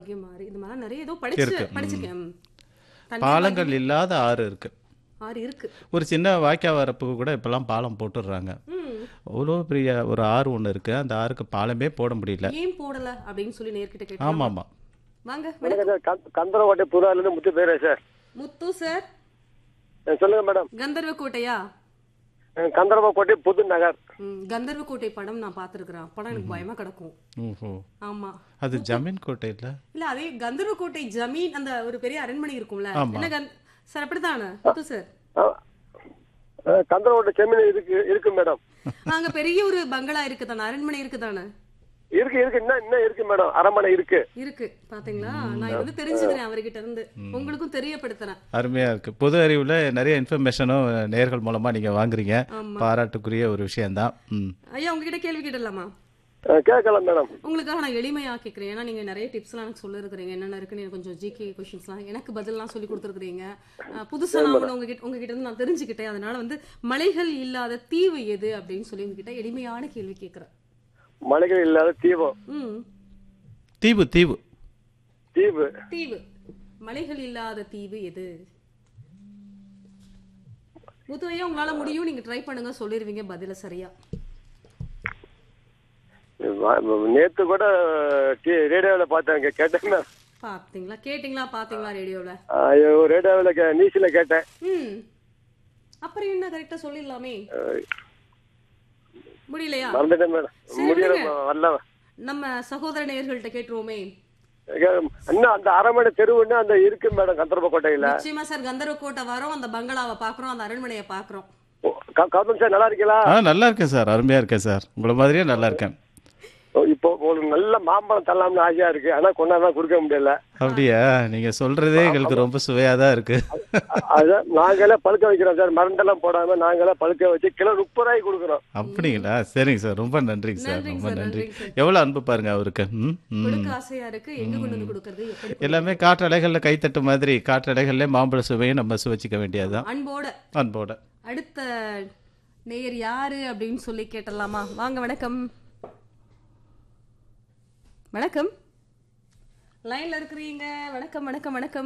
மாறி இந்த மாதிரி நிறைய ஏதோ படிச்சு இருக்கு. ம். படிச்சிருக்கேன் ம். தண்ணி பாலங்கள் மாதிரி இல்லாத ஆறு இருக்கு ஆறு இருக்கு ஒரு சின்ன வாய்க்கா வரப்புக்கு கூட இப்பெல்லாம் பாலம் போட்டுடுறாங்க ம். அவ்வளோ பெரிய ஒரு ஆறு ஒன்று இருக்கு அந்த ஆறுக்கு பாலமே போட முடியல ஏன் போடல அப்படின்னு சொல்லி நேர்கிட்ட கேட்டேன் ஆமா ஆமா வாங்க வணக்கம் சார் கந்த- கந்தரவாட்டை புறாலேருந்து முத்து பேரே சார் முத்து சார் அஹ் சொல்லுங்க மேடம் கந்தர்வ கோட்டையா அஹ் கந்தரவாக்கோட்டை புது நகர் ம், கந்தர்வ கோட்டை படம் நான் பார்த்திருக்கிறேன் படம் எனக்கு பயமா கிடக்கும் ஓஹோ ஆமா அது ஜமீன் கோட்டை இல்ல இல்ல அதே கந்தர்வ கோட்டை ஜமீன் அந்த ஒரு பெரிய அரண்மனை இருக்கும்ல ஆமா. என்ன கந்த- சார் அப்படித்தானே முத்து சார் அஹ் அஹ் கந்தரவாட்டை செம்மீன் இருக்கு இருக்கு மேடம் அங்க பெரிய ஒரு பங்களா இருக்குதானே அரண்மனை இருக்குதானே இருக்கு இருக்கு இன்னும் இன்னும் இருக்கு மேடம் அரண்மனை இருக்கு இருக்கு பாத்தீங்களா நான் வந்து தெரிஞ்சுக்கிறேன் அவர்கிட்ட இருந்து உங்களுக்கும் தெரியப்படுத்துறேன் அருமையா இருக்கு பொது அறிவுல நிறைய இன்ஃபர்மேஷனும் நேர்கள் மூலமா நீங்க வாங்குறீங்க ஆமா பாராட்டுக்குரிய ஒரு விஷயம்தான் ம் ஐயா உங்ககிட்ட கேள்வி கேட்டலாமா அஹ் கேட்கலாம் மேடம் உங்களுக்காக நான் எளிமையா கேட்குறேன் ஏன்னா நீங்க நிறைய டிப்ஸ்லாம் எனக்கு சொல்லிருக்கிறீங்க என்னென்ன இருக்குன்னு எனக்கு கொஞ்சம் ஜிகே கொஷின்ஸ்லாம் எனக்கு பதில்லாம் சொல்லி கொடுத்துருக்கீங்க புதுசா நான் ஒன்று உங்ககிட்ட உங்ககிட்ட இருந்து நான் தெரிஞ்சுக்கிட்டேன் அதனால வந்து மலைகள் இல்லாத தீவு எது அப்படின்னு சொல்லி உங்ககிட்ட எளிமையான கேள்வி கேட்குறேன் மலைகள் இல்லாத தீபம் ம் தீவு தீவு தீவு தீவு மலைகள் இல்லாத தீவு எது முத்துவையா உங்களால முடியும் நீங்க ட்ரை பண்ணுங்க சொல்லிருவீங்க பதில சரியா வ- நேத்து கூட ரேடியோவில் பார்த்தேன் கே- கேட்டேன் மேம். பாத்தீங்களா கேட்டிங்களா பாத்தீங்களா ரேடியோல ஐயோ ரேடியோவில் கே நியூஸில் கேட்டேன் ம் அப்புறம் என்ன கரெக்டா சொல்லிடலாமே அஹ் முடியலையா மறந்துட்டேன் மேடம் சரி, முடியல விடுங்க. வரல நம்ம சகோதர நேயர்கள்ட்ட கேட்டுருவோமே இன்னும் அந்த அரண்மனை தெருவுன்னு அந்த இருக்கு மேடம் கந்தரப்பக்கோட்டையில் நிச்சயமா சார் கந்தர்வ கோட்டை வரோம் அந்த பங்களாவை பாக்குறோம் அந்த அரண்மனையை பாக்குறோம் கௌதம் சார் நல்லா இருக்கீங்களா ஆ நல்லா இருக்கேன் சார் அருமையா இருக்கேன் சார் உங்களை மாதிரியே நல்லா இருக்கேன் ஓ, இப்போ உங்களுக்கு நல்ல மாம்பழம் தரலாம்னு ஆசையா இருக்கு ஆனா கொண்டாதான் கொடுக்க முடியல அப்படியா நீங்க சொல்றதே எங்களுக்கு ரொம்ப சுவையா தான் இருக்கு அதான் நாங்களே பழுக்க வைக்கிறோம் சார் மருந்தெல்லாம் போடாம நாங்களே பழுக்க வச்சு கிலோ முப்பது ரூபாய்க்கு கொடுக்குறோம் அப்படிங்களா சரிங்க சார் ரொம்ப நன்றிங்க சார் நன்றிங்க ரொம்ப சார், நன்றி நன்றிங்க சார். எவ்வளவு அன்பு பாருங்க அவருக்கு ம் ம் கொடுக்க ஆசையா இருக்கு எங்க கொண்டு வந்து கொடுக்கறது எப்படி எல்லாமே காற்றலைகளில் கைத்தட்டு மாதிரி காற்றலைகளிலே மாம்பழ சுவையை நம்ம சுவைச்சிக்க வேண்டியதுதான் அன்போட அன்போட அடுத்த நேயர் யாரு அப்படின்னு சொல்லி கேட்டலாமா வாங்க வணக்கம் வணக்கம் லைன்ல இருக்கிறீங்க வணக்கம் வணக்கம் வணக்கம்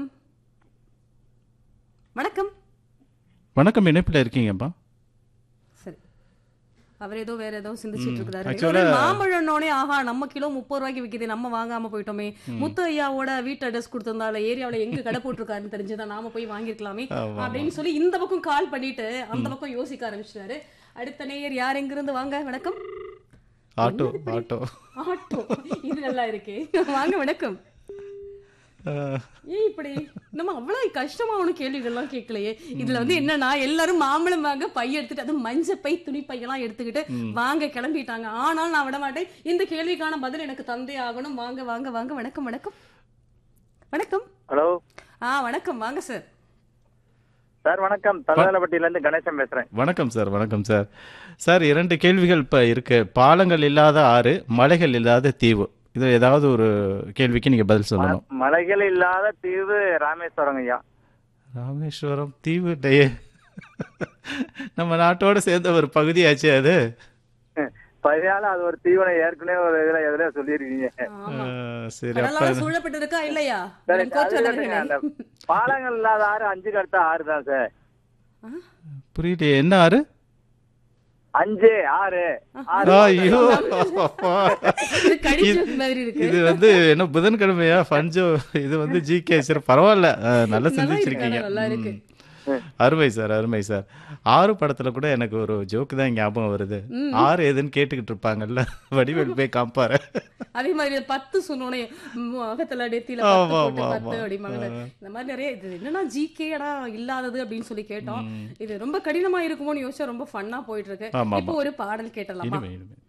வணக்கம் வணக்கம் இணைப்பில் இருக்கீங்கப்பா சரி அவர் ஏதோ வேற ஏதோ சிந்திச்சிட்டு இருக்கிறாரு Actually- இவரு மாம்பழம்னோடனே ஆஹா நம்ம கிலோ முப்பது ரூபாய்க்கு விக்குது நம்ம வாங்காம போயிட்டோமே முத்து ஐயாவோட வீட்டு அட்ரஸ் கொடுத்திருந்தால ஏரியாவுல எங்க கடை போட்டிருக்காருன்னு தெரிஞ்சுதான் நாம போய் வாங்கிருக்கலாமே ஆமா, அப்படின்னு சொல்லி இந்த பக்கம் கால் பண்ணிட்டு அந்த பக்கம் யோசிக்க ஆரம்பிச்சிட்டாரு அடுத்த நேயர் யார் எங்கிருந்து வாங்க வணக்கம் ஆட்டோ ஆட்டோ ஆட்டோ இது நல்லா இருக்கே வாங்க வணக்கம் அஹ், ஏன் இப்படி நம்ம அவ்வளவு கஷ்டமா ஒன்றும் கேள்விகள்லாம் கேட்கலையே இதுல வந்து என்னன்னா எல்லாரும் மாம்பழம் வாங்க பை எடுத்துட்டு அது மஞ்சள் பை துணி பையெல்லாம் எடுத்துக்கிட்டு வாங்க கிளம்பிட்டாங்க ஆனால் நான் விட மாட்டேன் இந்த கேள்விக்கான பதில் எனக்கு தந்தே ஆகணும் வாங்க வாங்க வாங்க வணக்கம் வணக்கம் வணக்கம் ஹலோ ஆ வணக்கம் வாங்க சார் சார் வணக்கம் தலவேலப்பட்டியில இருந்து கணேசன் பேசுறேன் வணக்கம் சார் வணக்கம் சார் சார் இரண்டு கேள்விகள் இப்போ இருக்கு பாலங்கள் இல்லாத ஆறு மலைகள் இல்லாத தீவு இது ஏதாவது ஒரு கேள்விக்கு நீங்க பதில் சொல்லணும் ம- மலைகள் இல்லாத தீவு ராமேஸ்வரம் ஐயா ராமேஸ்வரம் தீவு இல்லையே நம்ம நாட்டோட சேர்ந்த ஒரு பகுதியாச்சு அது பதினால அது ஒரு தீவனை ஏற்கனவே ஒரு இதுல எதுல சொல்லியிருக்கீங்க ஆமா அஹ், சரி அப்ப கடலால சூழப்பட்டு இருக்கா இல்லையா சரி, நான் கோச்சு அது வளர்கிறேனே. அந்த பாலங்கள் இல்லாத ஆறு அஞ்சுக்கு அடுத்த ஆறு தான் சார் புரியலையே என்ன ஆறு அஞ்சு ஆறு ஆறு ஐயோ இது கடிச்ச மாதிரி இருக்கு இது வந்து என்ன புதன்கிழமையா ஃபன்ஜோ இது வந்து ஜிகே சரி பரவாயில்ல அஹ், நல்லா நல்லா சிந்திச்சிருக்கீங்க இருக்கு, நல்லா இருக்கு. ம். அருமை சார் அருமை சார் ஆறு படத்துல கூட எனக்கு ஒரு ஜோக்கு தான் ஞாபகம் வருது ஆறு எதுன்னு கேட்டுக்கிட்டு இருப்பாங்கல்ல வடிவேல் போய் காப்பாரு அதே மாதிரி பத்து சொன்னோனே முகத்துல நெத்தியில ஆமா, பத்து போட்டு ஆமா, பத்து ஆமா. அப்படிம்பாங்க இந்த மாதிரி நிறைய இது என்னன்னா ஜிகேடா இல்லாதது அப்படின்னு சொல்லி கேட்டோம் இது ரொம்ப கடினமா இருக்குமோன்னு யோசிச்சா ரொம்ப ஃபன்னா போயிட்டு இருக்கு ஆமா, இப்போ ஒரு பாடல் கேட்டலாமா இனிமே இனிமே